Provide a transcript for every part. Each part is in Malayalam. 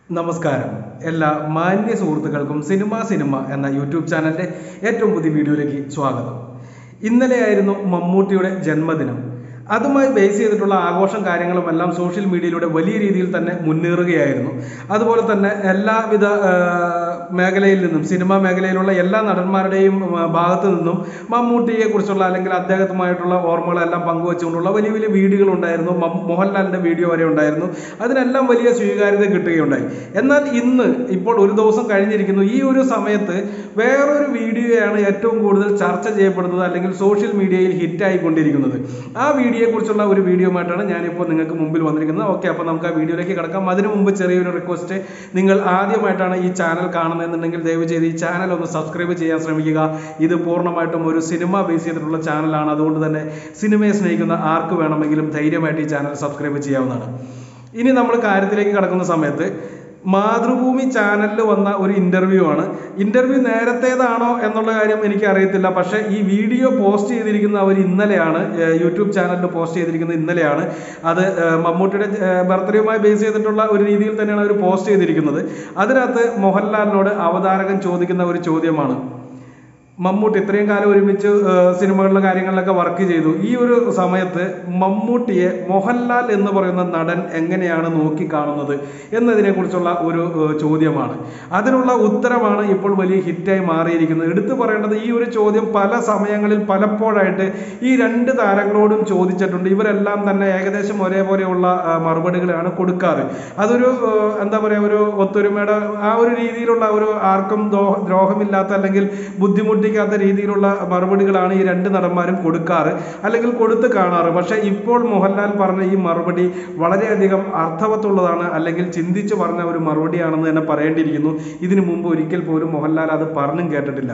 നമസ്കാരം എല്ലാ മാന്യ സുഹൃത്തുക്കൾക്കും സിനിമ സിനിമ എന്ന യൂട്യൂബ് ചാനലിന്റെ ഏറ്റവും പുതിയ വീഡിയോയിലേക്ക് സ്വാഗതം ഇന്നലെയായിരുന്നു മമ്മൂട്ടിയുടെ ജന്മദിനം അതുമായി ബേസ് ചെയ്തിട്ടുള്ള ആഘോഷം കാര്യങ്ങളും എല്ലാം സോഷ്യൽ മീഡിയയിലൂടെ വലിയ രീതിയിൽ തന്നെ മുന്നേറുകയായിരുന്നു അതുപോലെ തന്നെ എല്ലാവിധ ആ, മേഖലയിൽ നിന്നും സിനിമാ മേഖലയിലുള്ള എല്ലാ നടന്മാരുടെയും ആ, ഭാഗത്തു നിന്നും മമ്മൂട്ടിയെ കുറിച്ചുള്ള അല്ലെങ്കിൽ അദ്ദേഹത്തുമായിട്ടുള്ള ഓർമ്മകളെല്ലാം പങ്കുവെച്ചുകൊണ്ടുള്ള വലിയ വലിയ വീഡിയോകൾ ഉണ്ടായിരുന്നു മം- മോഹൻലാലിന്റെ വീഡിയോ വരെ ഉണ്ടായിരുന്നു അതിനെല്ലാം വലിയ സ്വീകാര്യത കിട്ടുകയുണ്ടായി എന്നാൽ ഇന്ന് ഇപ്പോൾ ഒരു ദിവസം കഴിഞ്ഞിരിക്കുന്നു ഈ ഒരു സമയത്ത് വേറൊരു വീഡിയോയാണ് ഏറ്റവും കൂടുതൽ ചർച്ച ചെയ്യപ്പെടുന്നത് അല്ലെങ്കിൽ സോഷ്യൽ മീഡിയയിൽ ഹിറ്റായി കൊണ്ടിരിക്കുന്നത് ആ വീഡിയോയെ കുറിച്ചുള്ള ഒരു വീഡിയോ ആയിട്ടാണ് ഞാനിപ്പോൾ നിങ്ങൾക്ക് മുമ്പിൽ വന്നിരിക്കുന്നത് ഓക്കെ അപ്പോൾ നമുക്ക് ആ വീഡിയോയിലേക്ക് കിടക്കാം അതിനു മുമ്പ് ചെറിയൊരു റിക്വസ്റ്റ് നിങ്ങൾ ആദ്യമായിട്ടാണ് ഈ ചാനൽ കാണുന്നതെന്നുണ്ടെങ്കിൽ ദയവ് ചെയ്ത് ഈ ചാനൽ ഒന്ന് സബ്സ്ക്രൈബ് ചെയ്യാൻ ശ്രമിക്കുക ഇത് പൂർണ്ണമായിട്ടും ഒരു സിനിമ ബേസ് ചെയ്തിട്ടുള്ള ചാനലാണ് അതുകൊണ്ട് തന്നെ സിനിമയെ സ്നേഹിക്കുന്ന ആർക്ക് വേണമെങ്കിലും ധൈര്യമായിട്ട് ഈ ചാനൽ സബ്സ്ക്രൈബ് ചെയ്യാവുന്നതാണ് ഇനി നമ്മൾ കാര്യത്തിലേക്ക് കടക്കുന്ന സമയത്ത് മാതൃഭൂമി ചാനലിൽ വന്ന ഒരു ഇന്റർവ്യൂ ആണ് ഇന്റർവ്യൂ നേരത്തേതാണോ എന്നുള്ള കാര്യം എനിക്ക് അറിയത്തില്ല പക്ഷേ ഈ വീഡിയോ പോസ്റ്റ് ചെയ്തിരിക്കുന്ന അവർ ഇന്നലെയാണ് ഏർ യൂട്യൂബ് ചാനലിൽ പോസ്റ്റ് ചെയ്തിരിക്കുന്നത് ഇന്നലെയാണ് അത് ഏർ മമ്മൂട്ടിയുടെ ബർത്ത്ഡേയുമായി ബേസ് ചെയ്തിട്ടുള്ള ഒരു രീതിയിൽ തന്നെയാണ് അവർ പോസ്റ്റ് ചെയ്തിരിക്കുന്നത് അതിനകത്ത് മോഹൻലാലിനോട് അവതാരകൻ ചോദിക്കുന്ന ഒരു ചോദ്യമാണ് മമ്മൂട്ടി ഇത്രയും കാലം ഒരുമിച്ച് ഏഹ്, സിനിമകളിലെ കാര്യങ്ങളിലൊക്കെ വർക്ക് ചെയ്തു ഈ ഒരു സമയത്ത് മമ്മൂട്ടിയെ മോഹൻലാൽ എന്ന് പറയുന്ന നടൻ എങ്ങനെയാണ് നോക്കി കാണുന്നത് എന്നതിനെ കുറിച്ചുള്ള ഒരു ഏഹ്, ചോദ്യമാണ് അതിനുള്ള ഉത്തരമാണ് ഇപ്പോൾ വലിയ ഹിറ്റായി മാറിയിരിക്കുന്നത് എടുത്തു പറയേണ്ടത് ഈ ഒരു ചോദ്യം പല സമയങ്ങളിൽ പലപ്പോഴായിട്ട് ഈ രണ്ട് താരങ്ങളോടും ചോദിച്ചിട്ടുണ്ട് ഇവരെല്ലാം തന്നെ ഏകദേശം ഒരേപോലെയുള്ള ആ, മറുപടികളാണ് കൊടുക്കാറ് അതൊരു ഏഹ്, എന്താ പറയുക ഒരു ഒത്തൊരുമയുടെ ആ ഒരു രീതിയിലുള്ള ഒരു ആർക്കും ദ്രോഹ- ദ്രോഹമില്ലാത്ത അല്ലെങ്കിൽ ബുദ്ധിമുട്ടിക്കാത്ത രീതിയിലുള്ള മറുപടികളാണ് ഈ രണ്ട് നടന്മാരും കൊടുക്കാറ് അല്ലെങ്കിൽ കൊടുത്ത് കാണാറ് പക്ഷെ ഇപ്പോൾ മോഹൻലാൽ പറഞ്ഞ ഈ മറുപടി വളരെയധികം അർത്ഥവത്തുള്ളതാണ് അല്ലെങ്കിൽ ചിന്തിച്ചു പറഞ്ഞ ഒരു മറുപടിയാണെന്ന് തന്നെ പറയേണ്ടിയിരിക്കുന്നു ഇതിനു മുമ്പ് ഒരിക്കൽ പോലും മോഹൻലാൽ അത് പറഞ്ഞും കേട്ടിട്ടില്ല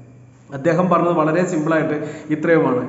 അദ്ദേഹം പറഞ്ഞത് വളരെ സിമ്പിളായിട്ട് ഇത്രയുമാണ്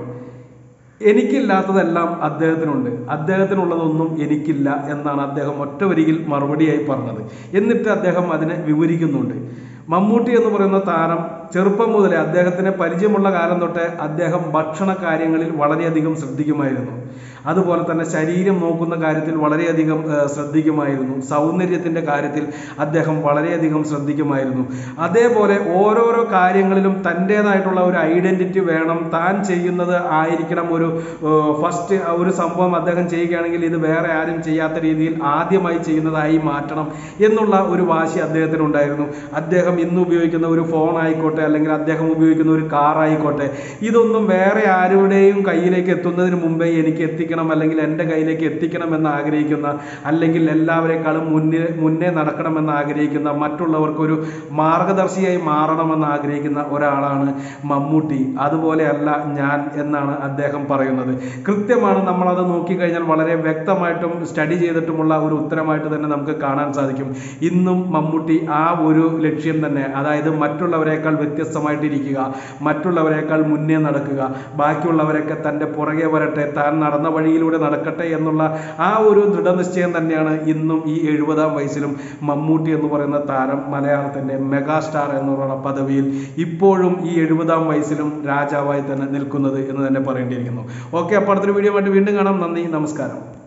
എനിക്കില്ലാത്തതെല്ലാം അദ്ദേഹത്തിനുണ്ട് അദ്ദേഹത്തിനുള്ളതൊന്നും എനിക്കില്ല എന്നാണ് അദ്ദേഹം ഒറ്റ വരിയിൽ മറുപടിയായി പറഞ്ഞത് എന്നിട്ട് അദ്ദേഹം അതിനെ വിവരിക്കുന്നുണ്ട് മമ്മൂട്ടി എന്ന് പറയുന്ന താരം ചെറുപ്പം മുതലേ അദ്ദേഹത്തിന് പരിചയമുള്ള കാലം തൊട്ടേ അദ്ദേഹം ഭക്ഷണ കാര്യങ്ങളിൽ വളരെയധികം ശ്രദ്ധിക്കുമായിരുന്നു അതുപോലെ തന്നെ ശരീരം നോക്കുന്ന കാര്യത്തിൽ വളരെയധികം ഏർ, ശ്രദ്ധിക്കുമായിരുന്നു സൗന്ദര്യത്തിന്റെ കാര്യത്തിൽ അദ്ദേഹം വളരെയധികം ശ്രദ്ധിക്കുമായിരുന്നു അതേപോലെ ഓരോരോ കാര്യങ്ങളിലും തൻ്റെതായിട്ടുള്ള ഒരു ഐഡന്റിറ്റി വേണം താൻ ചെയ്യുന്നത് ആയിരിക്കണം ഒരു ഫസ്റ്റ് ഒരു സംഭവം അദ്ദേഹം ചെയ്യുകയാണെങ്കിൽ ഇത് വേറെ ആരും ചെയ്യാത്ത രീതിയിൽ ആദ്യമായി ചെയ്യുന്നതായി മാറ്റണം എന്നുള്ള ഒരു വാശി അദ്ദേഹത്തിനുണ്ടായിരുന്നു അദ്ദേഹം ഇന്ന് ഉപയോഗിക്കുന്ന ഒരു ഫോൺ ആയിക്കോട്ടെ അല്ലെങ്കിൽ അദ്ദേഹം ഉപയോഗിക്കുന്ന ഒരു കാർ ആയിക്കോട്ടെ ഇതൊന്നും വേറെ ആരുടെയും കയ്യിലേക്ക് എത്തുന്നതിന് മുമ്പേ എനിക്ക് എത്തിക്കണം അല്ലെങ്കിൽ എൻ്റെ കയ്യിലേക്ക് എത്തിക്കണം എന്ന് ആഗ്രഹിക്കുന്ന അല്ലെങ്കിൽ എല്ലാവരെക്കാളും മുന്നേ മുന്നേ നടക്കണമെന്ന് ആഗ്രഹിക്കുന്ന മറ്റുള്ളവർക്കൊരു മാർഗദർശിയായി മാറണമെന്ന് ആഗ്രഹിക്കുന്ന ഒരാളാണ് മമ്മൂട്ടി അതുപോലെയല്ല ഞാൻ എന്നാണ് അദ്ദേഹം പറയുന്നത് കൃത്യമാണ് നമ്മളത് നോക്കിക്കഴിഞ്ഞാൽ വളരെ വ്യക്തമായിട്ടും സ്റ്റഡി ചെയ്തിട്ടുമുള്ള ഒരു ഉത്തരമായിട്ട് തന്നെ നമുക്ക് കാണാൻ സാധിക്കും ഇന്നും മമ്മൂട്ടി ആ ഒരു ലക്ഷ്യം തന്നെ അതായത് മറ്റുള്ളവരെക്കാൾ വ്യത്യസ്തമായിട്ടിരിക്കുക മറ്റുള്ളവരെക്കാൾ മുന്നേ നടക്കുക ബാക്കിയുള്ളവരൊക്കെ തൻ്റെ പുറകെ വരട്ടെ താൻ നടന്ന വഴിയിലൂടെ നടക്കട്ടെ എന്നുള്ള ആ ഒരു ദൃഢനിശ്ചയം തന്നെയാണ് ഇന്നും ഈ എഴുപതാം വയസ്സിലും മമ്മൂട്ടി എന്ന് പറയുന്ന താരം മലയാളത്തിൻ്റെ മെഗാസ്റ്റാർ എന്നുള്ള പദവിയിൽ ഇപ്പോഴും ഈ എഴുപതാം വയസ്സിലും രാജാവായി തന്നെ നിൽക്കുന്നത് എന്ന് തന്നെ പറയേണ്ടിയിരിക്കുന്നു ഓക്കെ അപ്പോൾ അടുത്തൊരു വീഡിയോ ആയിട്ട് വീണ്ടും കാണാം നന്ദി നമസ്കാരം